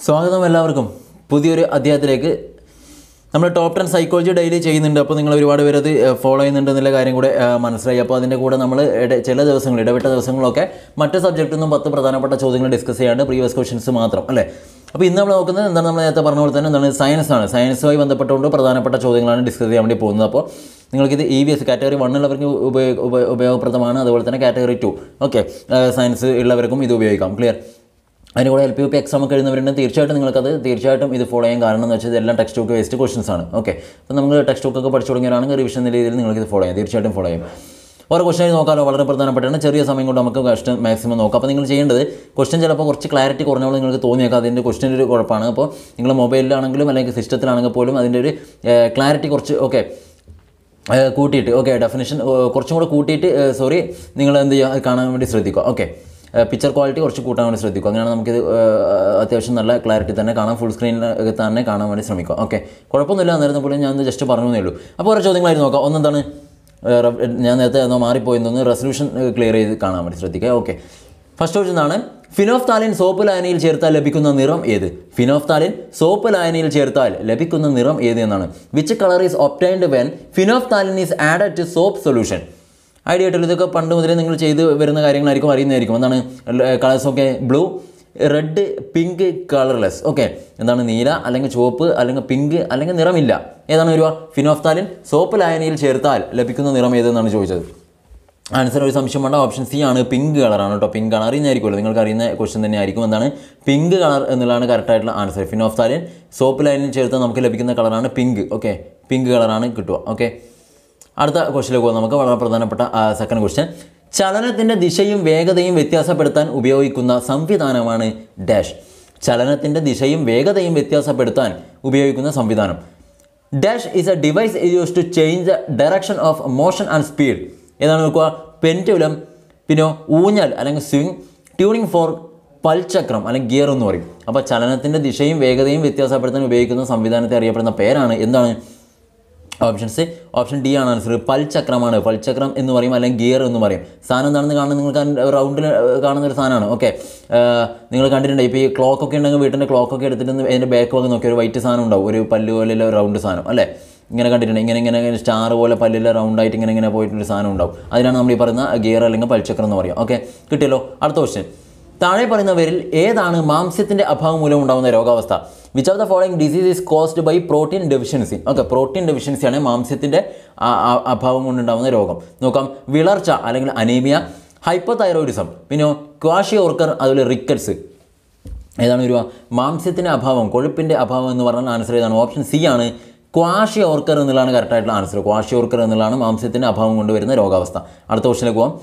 സ്വാഗതം എല്ലാവർക്കും പുതിയൊരു അധ്യായത്തിലേക്ക് നമ്മൾ ടോപ്പ് ടെൻ സൈക്കോളജി ഡെയിലി ചെയ്യുന്നുണ്ട് അപ്പോൾ നിങ്ങൾ ഒരുപാട് പേര് അത് ഫോളോ ചെയ്യുന്നുണ്ട് എന്നുള്ള കാര്യം കൂടെ ആ, മനസ്സിലായി അപ്പോൾ അതിൻ്റെ കൂടെ നമ്മൾ ഇട ചില ദിവസങ്ങൾ ഇടവിട്ട ദിവസങ്ങളൊക്കെ മറ്റ് സബ്ജക്റ്റിൽ നിന്നും പത്ത് പ്രധാനപ്പെട്ട ചോദ്യങ്ങൾ ഡിസ്കസ് ചെയ്യാണ്ട് പ്രീവിയസ് ക്വസ്റ്റ്യൻസ് മാത്രം അല്ലേ അപ്പോൾ ഇന്ന് നമ്മൾ നോക്കുന്നത് എന്താണ് നമ്മൾ നേരത്തെ പറഞ്ഞ പോലെ തന്നെ എന്താണ് സയൻസ് ആണ് സയൻസുമായി ബന്ധപ്പെട്ടുകൊണ്ട് പ്രധാനപ്പെട്ട ചോദ്യങ്ങളാണ് ഡിസ്കസ് ചെയ്യാൻ വേണ്ടി പോകുന്നത് അപ്പോൾ നിങ്ങൾക്കിത് ഇ വി എസ് കാറ്റഗറി വണ്ണുള്ളവർക്ക് ഉപയോഗ ഉപ- ഉപയോഗപ്രദമാണ് അതുപോലെ തന്നെ കാറ്റഗറി ടു ഓക്കെ സയൻസ് ഉള്ളവർക്കും ഇത് ഉപയോഗിക്കാം ക്ലിയർ അതിന് കൂടെ L P U P exam ഒക്കെ എഴുതുന്നവരുണ്ട് തീർച്ചയായിട്ടും നിങ്ങൾക്കത് തീർച്ചയായിട്ടും ഇത് ഫോളോ ചെയ്യാൻ കാരണം എന്ന് വെച്ചാൽ ഇതെല്ലാം ടെക്സ്റ്റ് ബുക്ക് വേസ്റ്റ് ക്വസ്റ്റൻസ് ആണ് ഓക്കെ അപ്പോൾ നമ്മൾ ടെക്സ്റ്റ് ബുക്ക് ഒക്കെ പഠിച്ചു തുടങ്ങിയവരാണെങ്കിൽ റിവിഷൻ എന്ന രീതിയിൽ നിങ്ങൾക്ക് ഇത് ഫോളോ ചെയ്യാം തീർച്ചയായിട്ടും ഫോളോ ചെയ്യും ഓരോ ക്വസ്റ്റൻ നോക്കാമല്ലോ വളരെ പ്രധാനപ്പെട്ടാണ് ചെറിയ സമയം കൊണ്ട് നമുക്ക് ക്വസ്റ്റൻ മാക്സിമം നോക്കാം അപ്പോൾ നിങ്ങൾ ചെയ്യേണ്ടത് ക്വസ്റ്റൻ ചിലപ്പോൾ കുറച്ച് ക്ലാരിറ്റി കുറഞ്ഞോളം നിങ്ങൾക്ക് തോന്നിയേക്കാം അതിൻ്റെ ക്വസ്റ്റൻ്റെ ഒരു കുഴപ്പമാണ് അപ്പോൾ നിങ്ങൾ മൊബൈലിലാണെങ്കിലും അല്ലെങ്കിൽ സിസ്റ്റത്തിലാണെങ്കിൽ പോലും അതിൻ്റെ ഒരു ക്ലാരിറ്റി കുറച്ച് ഓക്കെ ഏഹ് കൂട്ടിയിട്ട് ഓക്കെ ഡെഫിനേഷൻ കുറച്ചും കൂടെ കൂട്ടിയിട്ട് സോറി നിങ്ങൾ എന്ത് ചെയ്യുക അത് കാണാൻ വേണ്ടി ശ്രദ്ധിക്കുക ഓക്കെ പിക്ചർ ക്വാളിറ്റി കുറച്ച് കൂട്ടാൻ വേണ്ടി ശ്രദ്ധിക്കുക അങ്ങനെയാണ് നമുക്കിത് ഏഹ് അത്യാവശ്യം നല്ല ക്ലാരിറ്റി തന്നെ കാണാം ഫുൾ സ്ക്രീനിൽ തന്നെ കാണാൻ വേണ്ടി ശ്രമിക്കുക ഓക്കെ കുഴപ്പമൊന്നുമില്ല അന്നേരം പോലും ഞാൻ ജസ്റ്റ് പറഞ്ഞേ ഉള്ളൂ അപ്പോൾ ഓരോ ചോദ്യങ്ങളായിരുന്നു നോക്കാം ഒന്നെന്താണ് ഏഹ് റ- ഞാൻ നേരത്തെ എന്നോ മാറിപ്പോയെന്ന് റെസൊല്യൂഷൻ ക്ലിയർ ചെയ്ത് കാണാൻ വേണ്ടി ശ്രദ്ധിക്കുക ഓക്കെ ഫസ്റ്റ് ക്വസ്റ്റ്യൻ ആണ് ഫിനോഫ്താലിൻ സോപ്പ് ലായനിയിൽ ചേർത്താൽ ലഭിക്കുന്ന നിറം ഏത് ഫിനോഫ്താലിൻ സോപ്പ് ലായനിയിൽ ചേർത്താൽ ലഭിക്കുന്ന നിറം ഏത് എന്നാണ് which colour is obtained when phenolphthalein is added to soap solution idea ആയിട്ടുള്ള ഇതൊക്കെ പണ്ട് മുതലേ നിങ്ങൾ ചെയ്ത് വരുന്ന കാര്യങ്ങളായിരിക്കും അറിയുന്നതായിരിക്കും എന്താണ് കളേഴ്സ് ഒക്കെ blue red pink colourless okay എന്താണ് നീല അല്ലെങ്കിൽ ചുവപ്പ് അല്ലെങ്കിൽ പിങ്ക് അല്ലെങ്കിൽ നിറമില്ല ഏതാണ് വരിക ഫിനോഫ്താലിൻ സോപ്പ് ലായനിയിൽ ചേർത്താൽ ലഭിക്കുന്ന നിറം ഏതെന്നാണ് ചോദിച്ചത് ആൻസർ ഒരു സംശയം വേണ്ട ഓപ്ഷൻ സി ആണ് പിങ്ക് കളറാണ് കേട്ടോ പിങ്ക് കളർ അറിയുന്നതായിരിക്കുമല്ലോ നിങ്ങൾക്ക് അറിയുന്ന ക്വസ്റ്റ്യൻ തന്നെ ആയിരിക്കും എന്താണ് പിങ്ക് കളർ എന്നുള്ളതാണ് കറക്റ്റ് ആയിട്ടുള്ള ആൻസർ ഫിനോഫ്താലിൻ സോപ്പ് ലൈനിൽ ചേർത്ത് നമുക്ക് ലഭിക്കുന്ന കളറാണ് പിങ്ക് ഓക്കെ പിങ്ക് കളറാണ് കിട്ടുക ഓക്കെ അടുത്ത ക്വസ്റ്റിലേക്ക് പോകാം നമുക്ക് വളരെ പ്രധാനപ്പെട്ട സെക്കൻഡ് ക്വസ്റ്റ്യൻ ചലനത്തിൻ്റെ ദിശയും വേഗതയും വ്യത്യാസപ്പെടുത്താൻ ഉപയോഗിക്കുന്ന സംവിധാനമാണ് ഡാഷ് ചലനത്തിൻ്റെ ദിശയും വേഗതയും വ്യത്യാസപ്പെടുത്താൻ ഉപയോഗിക്കുന്ന സംവിധാനം dash is a device use to change the direction of motion and speed ഏതാണ് നോക്കുക പെൻറ്റുലം പിന്നെ ഊഞ്ഞാൽ അല്ലെങ്കിൽ സ്വിങ് ട്യൂണിംഗ് ഫോർ പൽചക്രം അല്ലെങ്കിൽ ഗിയർ എന്ന് പറയും അപ്പോൾ ചലനത്തിൻ്റെ ദിശയും വേഗതയും വ്യത്യാസപ്പെടുത്താൻ ഉപയോഗിക്കുന്ന സംവിധാനത്തെ അറിയപ്പെടുന്ന പേരാണ് എന്താണ് ഓപ്ഷൻ സി ഓപ്ഷൻ ഡി ആണ് ആൻസർ പൽചക്രമാണ് പൽചക്രം എന്ന് പറയും അല്ലെങ്കിൽ ഗിയർ എന്ന് പറയും സാധനം എന്താണെന്ന് കാണുന്നത് നിങ്ങൾക്ക് റൗണ്ടിൽ കാണുന്ന ഒരു സാധനമാണ് ഓക്കെ നിങ്ങൾ കണ്ടിട്ടുണ്ട് ഇപ്പോൾ ഈ ക്ലോക്ക് ഒക്കെ ഉണ്ടെങ്കിൽ വീട്ടിൻ്റെ ക്ലോക്ക് ഒക്കെ എടുത്തിട്ട് അതിൻ്റെ ബാക്ക് ഭാഗം നോക്കി ഒരു വൈറ്റ് സാധനം ഉണ്ടാവും ഒരു പല്ല് പോലെയുള്ള റൗണ്ട് സാധനം അല്ലേ ഇങ്ങനെ കണ്ടിട്ടുണ്ട് ഇങ്ങനെ ഇങ്ങനെ സ്റ്റാർ പോലെ പല്ലിൽ റൗണ്ടായിട്ട് ഇങ്ങനെ ഇങ്ങനെ പോയിട്ടൊരു സാധനം ഉണ്ടാവും അതിനാണ് നമ്മൾ ഈ പറയുന്ന ഗിയർ അല്ലെങ്കിൽ പൽചക്രം എന്ന് പറയും ഓക്കെ കിട്ടിയല്ലോ അടുത്ത ക്വസ്റ്റ്യൻ താഴെ പറയുന്നവരിൽ ഏതാണ് മാംസ്യത്തിൻ്റെ അഭാവം മൂലം ഉണ്ടാകുന്ന രോഗാവസ്ഥ which of the following disease is caused by protein deficiency okay protein ഡെഫിഷ്യൻസിയാണ് മാംസ്യത്തിൻ്റെ ആ- ആ- അഭാവം കൊണ്ടുണ്ടാകുന്ന രോഗം നോക്കാം വിളർച്ച അല്ലെങ്കിൽ അനീമിയ ഹൈപ്പോതൈറോയിഡിസം പിന്നെ ക്വാഷി ഓർക്കർ അതുപോലെ റിക്കറ്റ്സ് ഏതാണ് ഒരു മാംസ്യത്തിൻ്റെ അഭാവം കൊഴുപ്പിൻ്റെ അഭാവം എന്ന് പറഞ്ഞാൽ ആൻസർ ഏതാണ് ഓപ്ഷൻ സി ആണ് ക്വാഷി ഓർക്കർ എന്നുള്ളതാണ് കറക്റ്റായിട്ടുള്ള ആൻസർ ക്വാഷി ഓർക്കർ എന്നുള്ളതാണ് മാംസ്യത്തിൻ്റെ അഭാവം കൊണ്ടുവരുന്ന രോഗാവസ്ഥ അടുത്ത ക്വസ്റ്റിലേക്ക് പോകാം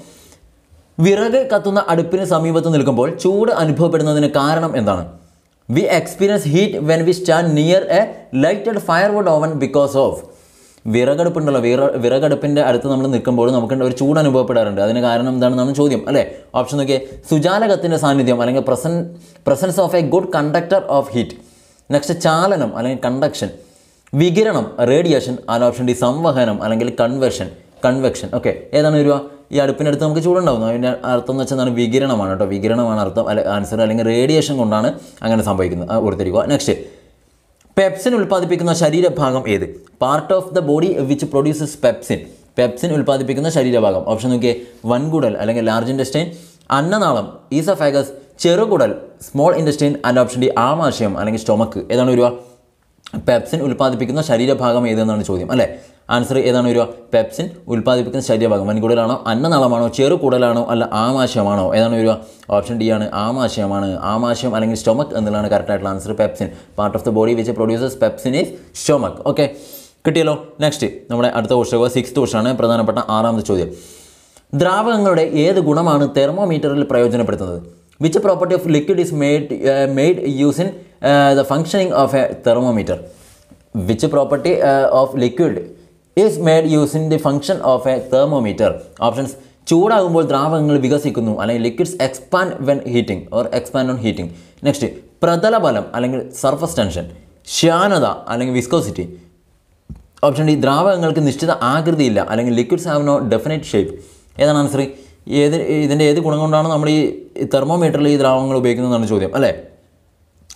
വിറക് കത്തുന്ന അടുപ്പിന് സമീപത്ത് നിൽക്കുമ്പോൾ ചൂട് അനുഭവപ്പെടുന്നതിന് കാരണം എന്താണ് we experience heat when we stand near a lighted firewood oven because of വിറകടുപ്പുണ്ടല്ലോ വിറ വിറകടുപ്പിൻ്റെ അടുത്ത് നമ്മൾ നിൽക്കുമ്പോൾ നമുക്ക് ഒരു ചൂട് അനുഭവപ്പെടാറുണ്ട് അതിന് കാരണം എന്താണെന്നാണ് ചോദ്യം അല്ലേ ഓപ്ഷൻ നോക്കിയേ സുജാലകത്തിൻ്റെ സാന്നിധ്യം അല്ലെങ്കിൽ presence presence of a good conductor of heat next ചാലനം അല്ലെങ്കിൽ കണ്ടക്ഷൻ വികിരണം റേഡിയേഷൻ ആൻഡ് ഓപ്ഷൻ ഡി സംവഹനം അല്ലെങ്കിൽ കൺവെർഷൻ കൺവെക്ഷൻ ഓക്കെ ഏതാണ് വരിക ഈ അടുപ്പിനടുത്ത് നമുക്ക് ചൂടുണ്ടാവും അതിൻ്റെ അർത്ഥം എന്ന് വെച്ചാൽ എന്താണ് വികിരണമാണ് കേട്ടോ വികിരണമാണ് അർത്ഥം അല്ലെ ആൻസർ അല്ലെങ്കിൽ റേഡിയേഷൻ കൊണ്ടാണ് അങ്ങനെ സംഭവിക്കുന്നത് ആ, ഓർത്തിരിക്കുക നെക്സ്റ്റ് പെപ്സിൻ ഉൽപ്പാദിപ്പിക്കുന്ന ശരീരഭാഗം ഏത് part of the body which produces pepsin pepsin ഉൽപ്പാദിപ്പിക്കുന്ന ശരീരഭാഗം ഓപ്ഷൻ നോക്കിയേ വൻകുടൽ അല്ലെങ്കിൽ ലാർജ് ഇൻഡസ്റ്റൈൻ അന്നനാളം ഈസഫാഗസ് ചെറുകുടൽ small intestine and option D ആമാശയം അല്ലെങ്കിൽ സ്റ്റൊമക്ക് ഏതാണ് വരിക പെപ്സിൻ ഉൽപ്പാദിപ്പിക്കുന്ന ശരീരഭാഗം ഏതെന്നാണ് ചോദ്യം അല്ലേ ആൻസർ ഏതാണ് വരിക പെപ്സിൻ ഉൽപ്പാദിപ്പിക്കുന്ന ശരീരഭാഗം വൻകുടലാണോ അന്നനാളമാണോ ചെറുകുടലാണോ അല്ല ആമാശയമാണോ ഏതാണ് വരിക ഓപ്ഷൻ ഡി ആണ് ആമാശയമാണ് ആമാശയം അല്ലെങ്കിൽ സ്റ്റൊമക്ക് എന്നുള്ളതാണ് കറക്റ്റ് ആയിട്ടുള്ള answer pepsin part of the body which produces pepsin is stomach okay കിട്ടിയല്ലോ നെക്സ്റ്റ് നമ്മുടെ അടുത്ത ക്വസ്റ്റൻ സിക്സ്ത് ക്വസ്റ്റാണ് പ്രധാനപ്പെട്ട ആറാമത്തെ ചോദ്യം ദ്രാവകങ്ങളുടെ ഏത് ഗുണമാണ് തെർമോമീറ്ററിൽ പ്രയോജനപ്പെടുത്തുന്നത് which property of liquid is made made use in the functioning of a thermometer which property of liquid is made use in the function of a thermometer options ചൂടാകുമ്പോൾ ദ്രാവകങ്ങൾ വികസിക്കുന്നു അല്ലെങ്കിൽ liquids expand when heating or expand on heating next പ്രതലബലം അല്ലെങ്കിൽ surface tension ശ്യാനത അല്ലെങ്കിൽ viscosity option D ദ്രാവകങ്ങൾക്ക് നിശ്ചിത ആകൃതിയില്ല അല്ലെങ്കിൽ liquids have no definite shape ഏതാണ് ആൻസർ ഏത് ഇതിൻ്റെ ഏത് ഗുണം കൊണ്ടാണ് നമ്മൾ ഈ തെർമോമീറ്ററിൽ ഈ ദ്രാവകങ്ങൾ ഉപയോഗിക്കുന്നതെന്നാണ് ചോദ്യം അല്ലേ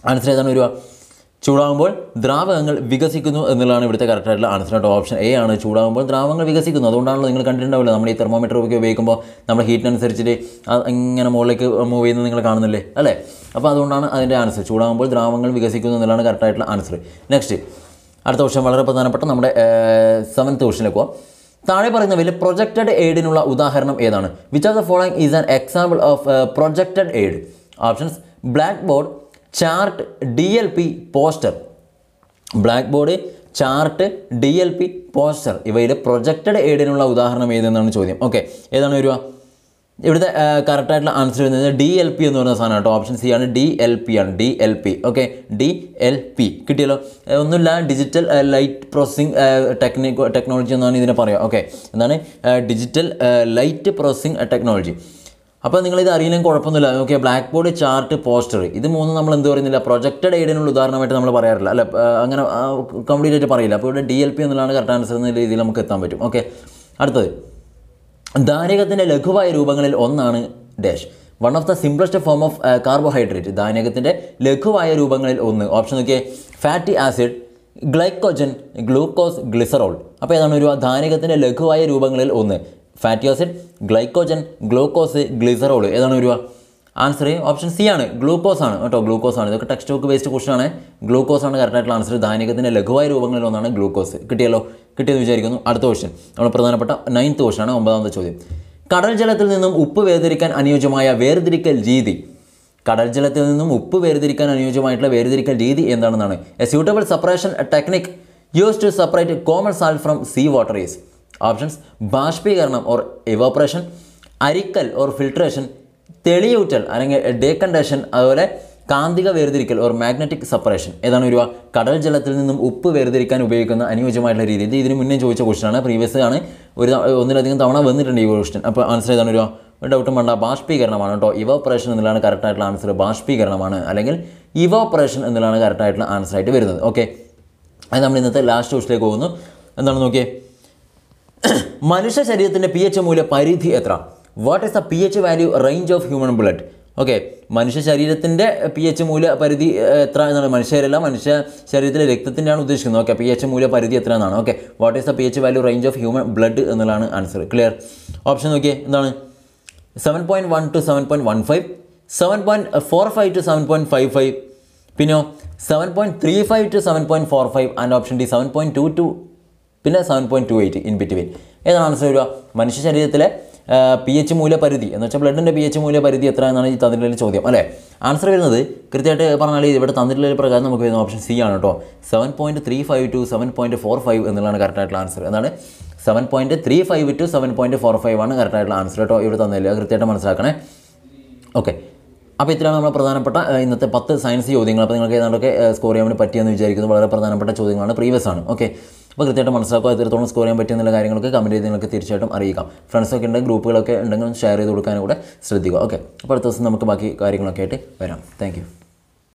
ആൻസർ ഏതാണ് വരിക ചൂടാകുമ്പോൾ ദ്രാവകങ്ങൾ വികസിക്കുന്നു എന്നുള്ളതാണ് ഇവിടുത്തെ കറക്റ്റായിട്ടുള്ള ആൻസർ ആയിട്ട് ഓപ്ഷൻ എ ആണ് ചൂടാകുമ്പോൾ ദ്രാവകങ്ങൾ വികസിക്കുന്നു അതുകൊണ്ടാണല്ലോ നിങ്ങൾ കണ്ടിട്ടുണ്ടാവില്ല നമ്മൾ ഈ തെർമോമീറ്റർ ഒക്കെ ഉപയോഗിക്കുമ്പോൾ നമ്മൾ ഹീറ്റിനനുസരിച്ചിട്ട് അത് ഇങ്ങനെ മുകളിലേക്ക് മൂവ് ചെയ്യുന്നത് നിങ്ങൾ കാണുന്നില്ലേ അല്ലേ അപ്പോൾ അതുകൊണ്ടാണ് അതിൻ്റെ ആൻസർ ചൂടാകുമ്പോൾ ദ്രാവകങ്ങൾ വികസിക്കുന്നു എന്നുള്ളതാണ് കറക്റ്റായിട്ടുള്ള ആൻസർ നെക്സ്റ്റ് അടുത്ത ക്വസ്റ്റൻ വളരെ പ്രധാനപ്പെട്ട നമ്മുടെ സെവൻത്ത് ക്വസ്റ്റിലേക്ക് പോകാം താഴെ പറയുന്നവയിൽ പ്രൊജക്റ്റഡ് എയ്ഡിനുള്ള ഉദാഹരണം ഏതാണ് which are the following is an example of projected aid options blackboard chart D L P poster blackboard chart D L P poster ഇവയിൽ പ്രൊജക്റ്റഡ് എയ്ഡിനുള്ള ഉദാഹരണം ഏതെന്നാണ് ചോദ്യം ഓക്കെ ഏതാണ് വരിക ഇവിടുത്തെ കറക്റ്റായിട്ടുള്ള ആൻസർ വരുന്നത് ഡി എൽ പി എന്ന് പറയുന്ന സാധനം കേട്ടോ ഓപ്ഷൻ സി ആണ് ഡി എൽ പി ആണ് D L P okay D L P കിട്ടിയല്ലോ ഏഹ് ഒന്നുമില്ല digital light processing technique technology എന്നാണ് ഇതിനെ പറയുക ഓക്കെ എന്താണ് ഡിജിറ്റൽ ലൈറ്റ് പ്രോസസ്സിംഗ് ടെക്നോളജി അപ്പോൾ നിങ്ങളിത് അറിയില്ലെങ്കിൽ കുഴപ്പമൊന്നുമില്ല okay blackboard chart poster ഇത് മൂന്നും നമ്മൾ എന്ത് പറയുന്നില്ല പ്രൊജക്റ്റഡ് എയ്ഡിനുള്ള ഉദാഹരണമായിട്ട് നമ്മൾ പറയാറില്ല അല്ല ആ, അങ്ങനെ കംപ്ലീറ്റ് ആയിട്ട് പറയില്ല അപ്പോൾ ഇവിടെ ഡി എൽ പി എന്നുള്ളതാണ് കറക്റ്റ് ആൻസർ എന്ന രീതിയിൽ നമുക്ക് എത്താൻ പറ്റും ഓക്കെ അടുത്തത് ധാന്യകത്തിൻ്റെ ലഘുവായ രൂപങ്ങളിൽ ഒന്നാണ് dash one of the simplest form of carbohydrate ധാന്യകത്തിൻ്റെ ലഘുവായ രൂപങ്ങളിൽ ഒന്ന് ഓപ്ഷൻ നോക്കിയേ fatty acid glycogen glucose glycerol അപ്പോൾ ഏതാണ് ഒരു ധാന്യകത്തിൻ്റെ ലഘുവായ രൂപങ്ങളിൽ ഒന്ന് fatty acid glycogen glucose glycerol ഏതാണ് ഒരു ആൻസർ ഓപ്ഷൻ സി ആണ് ഗ്ലൂക്കോസ് ആണ് കേട്ടോ ഗ്ലൂക്കോസ് ആണ് ഇതൊക്കെ ടെക്സ്റ്റ് ബുക്ക് ബേസ്ഡ് ക്വസ്റ്റൻ ആണ് ഗ്ലൂക്കോസ് ആണ് കറക്റ്റ് ആയിട്ടുള്ള ആൻസർ ധാന്യകത്തിൻ്റെ ലഘുവായ രൂപങ്ങളിൽ ഒന്നാണ് ഗ്ലൂക്കോസ് കിട്ടിയല്ലോ കിട്ടിയെന്ന് വിചാരിക്കുന്നു അടുത്ത ക്വസ്റ്റ്യൻ നമ്മൾ പ്രധാനപ്പെട്ട നയൻത്ത് ക്വസ്റ്റൻ ആണ് ഒമ്പതാമത്തെ ചോദ്യം കടൽ ജലത്തിൽ നിന്നും ഉപ്പ് വേർതിരിക്കാൻ അനുയോജ്യമായ വേർതിരിക്കൽ രീതി കടൽ ജലത്തിൽ നിന്നും ഉപ്പ് വേർതിരിക്കാൻ അനുയോജ്യമായിട്ടുള്ള വേർതിരിക്കൽ രീതി എന്താണെന്നാണ് a suitable separation technique use to separate common salt from sea water is options ബാഷ്പീകരണം ഓർ ഇവോപ്പറേഷൻ അരിക്കൽ ഓർ ഫിൽട്രേഷൻ തെളിയൂറ്റൽ അല്ലെങ്കിൽ ഡേക്കണ്ടേഷൻ അതുപോലെ കാന്തിക വേർതിരിക്കൽ ഓർ മാഗ്നറ്റിക് സെപ്പറേഷൻ ഏതാണ് ഒരു കടൽ ജലത്തിൽ നിന്നും ഉപ്പ് വേർതിരിക്കാൻ ഉപയോഗിക്കുന്ന അനുയോജ്യമായിട്ടുള്ള രീതി ഇത് ഇതിന് മുന്നേ ചോദിച്ച ക്വസ്റ്റൻ ആണ് പ്രീവിയസ് ആണ് ഒരു ത- ഒന്നിലധികം തവണ വന്നിട്ടുണ്ട് ഈ ക്വസ്റ്റൻ അപ്പോൾ ആൻസർ ഏതാണ് ഒരു ഒരു ഡൗട്ടും വേണ്ട ബാഷ്പീകരണമാണ് കേട്ടോ ഇവോപ്പറേഷൻ എന്നുള്ളതാണ് കറക്റ്റ് ആയിട്ടുള്ള ആൻസർ ബാഷ്പീകരണമാണ് അല്ലെങ്കിൽ ഇവോപ്പറേഷൻ എന്നുള്ളതാണ് കറക്റ്റ് ആയിട്ടുള്ള ആൻസർ ആയിട്ട് വരുന്നത് ഓക്കെ അത് നമ്മൾ ഇന്നത്തെ ലാസ്റ്റ് ക്വസ്റ്റിലേക്ക് പോകുന്നു എന്താണ് നോക്കിയേ മനുഷ്യ ശരീരത്തിൻ്റെ പി എച്ച് മൂല്യ പരിധി എത്ര what is the p H value range of human blood okay മനുഷ്യ ശരീരത്തിൻ്റെ പി എച്ച് മൂല്യ പരിധി ഏഹ്, എത്ര എന്നാണ് മനുഷ്യരല്ല മനുഷ്യ ശരീരത്തിലെ രക്തത്തിൻ്റെയാണ് ഉദ്ദേശിക്കുന്നത് ഓക്കെ പി എച്ച് മൂല്യ പരിധി എത്ര എന്നാണ് okay what is the p H value range of human blood എന്നുള്ളതാണ് ആൻസർ ക്ലിയർ ഓപ്ഷൻ നോക്കിയേ എന്താണ് seven point one to seven point one five seven point four five to seven point five five പിന്നെയോ seven point three five to seven point four five and option D seven point two to പിന്നെ seven point two eight in between ഏതാണ് answer വരിക മനുഷ്യ ശരീരത്തിലെ P H മൂല്യപരിധി എന്ന് വെച്ചാൽ ബ്ലഡിൻ്റെ P H മൂല്യപരിധി എത്ര എന്നാണ് ഈ തന്നിട്ടുള്ള ചോദ്യം അല്ലേ ആൻസർ വരുന്നത് കൃത്യമായിട്ട് പറഞ്ഞാൽ ഇവിടെ തന്നിട്ടുള്ള പ്രകാരം നമുക്ക് വരുന്ന ഓപ്ഷൻ സി ആണ് കേട്ടോ seven point three five to seven point four five എന്നുള്ളതാണ് കറക്റ്റായിട്ടുള്ള ആൻസർ എന്താണ് seven point three five to seven point four five ആണ് കറക്റ്റായിട്ടുള്ള ആൻസർ കേട്ടോ ഇവിടെ തന്നില്ല അത് കൃത്യമായിട്ട് മനസ്സിലാക്കണേ ഓക്കെ അപ്പോൾ ഇത്രയാണ് നമ്മുടെ പ്രധാനപ്പെട്ട ഏഹ്, ഇന്നത്തെ പത്ത് സയൻസ് ചോദ്യങ്ങൾ അപ്പോൾ നിങ്ങൾക്ക് ഏതാണ്ടൊക്കെ സ്കോർ ചെയ്യാൻ വേണ്ടി പറ്റിയെന്ന് വിചാരിക്കുന്നു വളരെ പ്രധാനപ്പെട്ട ചോദ്യങ്ങളാണ് പ്രീവിയസ് ആണ് ഓക്കെ അപ്പോൾ കൃത്യമായിട്ട് മനസ്സിലാക്കുക എത്രത്തോളം സ്കോർ ചെയ്യാൻ പറ്റിയെന്നുള്ള കാര്യങ്ങളൊക്കെ കമൻറ്റ് ചെയ്ത് നിങ്ങൾക്ക് തീർച്ചയായിട്ടും അറിയിക്കാം ഫ്രണ്ട്സൊക്കെ ഉണ്ടെങ്കിൽ ഗ്രൂപ്പുകളൊക്കെ ഉണ്ടെങ്കിൽ ഷെയർ ചെയ്ത് കൊടുക്കാനും കൂടെ ശ്രദ്ധിക്കുക ഓക്കെ അപ്പോൾ അടുത്ത ദിവസം നമുക്ക് ബാക്കി കാര്യങ്ങളൊക്കെ ആയിട്ട് വരാം താങ്ക്